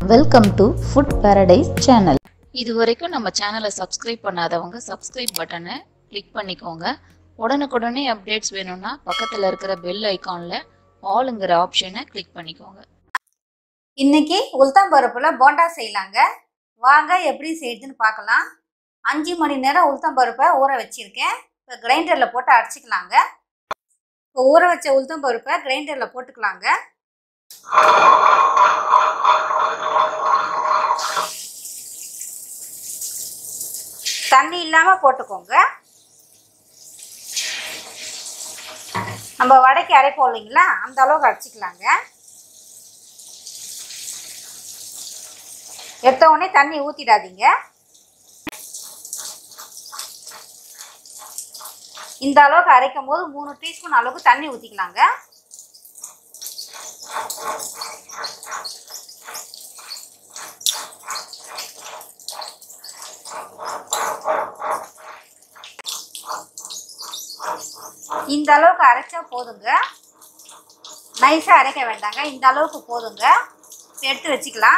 welcome to food paradise channel இது வரைக்கும் நம்ம சேனலை சப்ஸ்கிரைப் பண்ணாதவங்க சப்ஸ்கிரைப் பட்டனை கிளிக் பண்ணிக்கோங்க உடனுக்குடனே அப்டேட்ஸ் வேணும்னா பக்கத்தில் இருக்கிற பெல் ஐகானில் ஆளுங்கிற ஆப்ஷனை கிளிக் பண்ணிக்கோங்க இன்னைக்கு உளுத்தம் பருப்புல போண்டா செய்யலாங்க வாங்க எப்படி செய்யுதுன்னு பார்க்கலாம் அஞ்சு மணி நேரம் உளுத்தம் பருப்பை ஊற வச்சிருக்கேன் இப்போ கிரைண்டரில் போட்டு அரைச்சிக்கலாங்க இப்போ ஊற வச்ச உளுத்தம் பருப்பை கிரைண்டரில் போட்டுக்கலாங்க தண்ணி இல்லாமல் போட்டுக்கோங்க நம்ம வடைக்கு அரைப்போம் இல்லைங்களா அந்த அளவுக்கு அரைச்சிக்கலாங்க எடுத்த உடனே தண்ணி ஊற்றிடாதீங்க இந்த அளவுக்கு அரைக்கும் போது மூணு டீஸ்பூன் அளவுக்கு தண்ணி ஊற்றிக்கலாங்க இந்த அளவுக்கு அரைச்சா போதுங்க நைஸாக அரைக்க வேண்டாங்க இந்த அளவுக்கு போதுங்க எடுத்து வச்சுக்கலாம்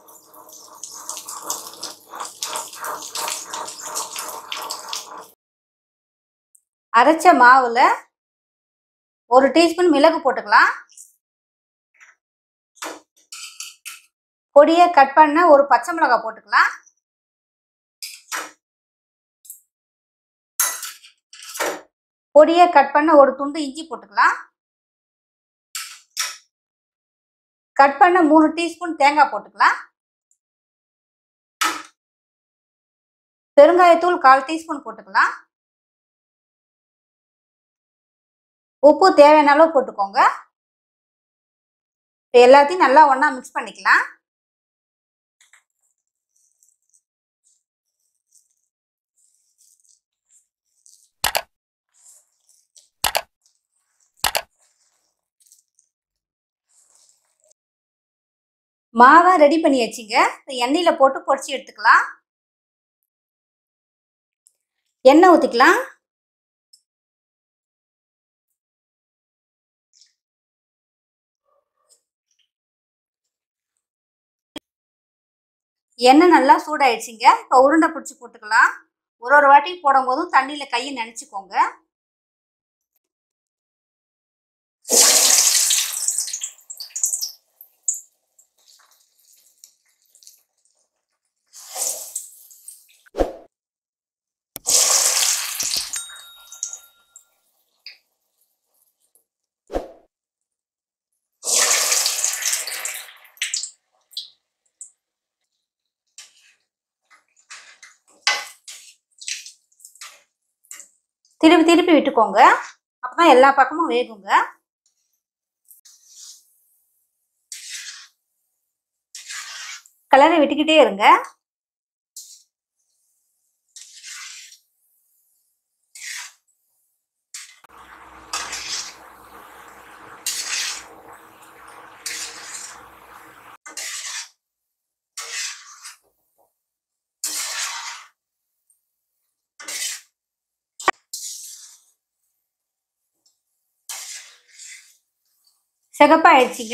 அரைச்ச மாவுல ஒரு டீஸ்பூன் மிளகு போட்டுக்கலாம் பொடியை கட் பண்ண ஒரு பச்சை மிளகாய் போட்டுக்கலாம் பொடியை கட் பண்ண ஒரு துண்டு இஞ்சி போட்டுக்கலாம் கட் பண்ண மூணு டீஸ்பூன் தேங்காய் போட்டுக்கலாம் பெருங்காயத்தூள் கால் டீஸ்பூன் போட்டுக்கலாம் உப்பு தேவையான அளவு போட்டுக்கோங்க இப்போ எல்லாத்தையும் நல்லா ஒன்றா மிக்ஸ் பண்ணிக்கலாம் மாவை ரெடி பண்ணி வச்சுங்க இப்போ எண்ணெயில் போட்டு பொடிச்சு எடுத்துக்கலாம் எண்ணெய் ஊற்றிக்கலாம் எண்ணெய் நல்லா சூடாயிடுச்சுங்க இப்போ உருண்டை பிடிச்சி போட்டுக்கலாம் ஒரு ஒரு வாட்டி போடும் போதும் தண்ணியில் கையை நினச்சிக்கோங்க திருப்பி திருப்பி விட்டுக்கோங்க அப்பதான் எல்லா பக்கமும் வேகுங்க கலரை விட்டுக்கிட்டே இருங்க சிகப்பா ஆயிடுச்சுங்க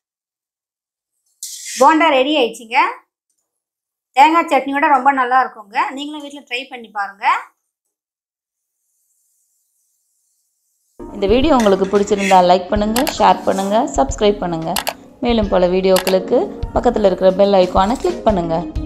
போண்டா ரெடி ஆயிடுச்சுங்க தேங்காய் சட்னியோட ரொம்ப நல்லா இருக்குங்க நீங்களும் வீட்டில் ட்ரை பண்ணி பாருங்க இந்த வீடியோ உங்களுக்கு பிடிச்சிருந்தா லைக் பண்ணுங்கள் ஷேர் பண்ணுங்கள் சப்ஸ்கிரைப் பண்ணுங்கள் மேலும் பல வீடியோக்களுக்கு பக்கத்தில் இருக்கிற பெல் ஐக்கானை கிளிக் பண்ணுங்கள்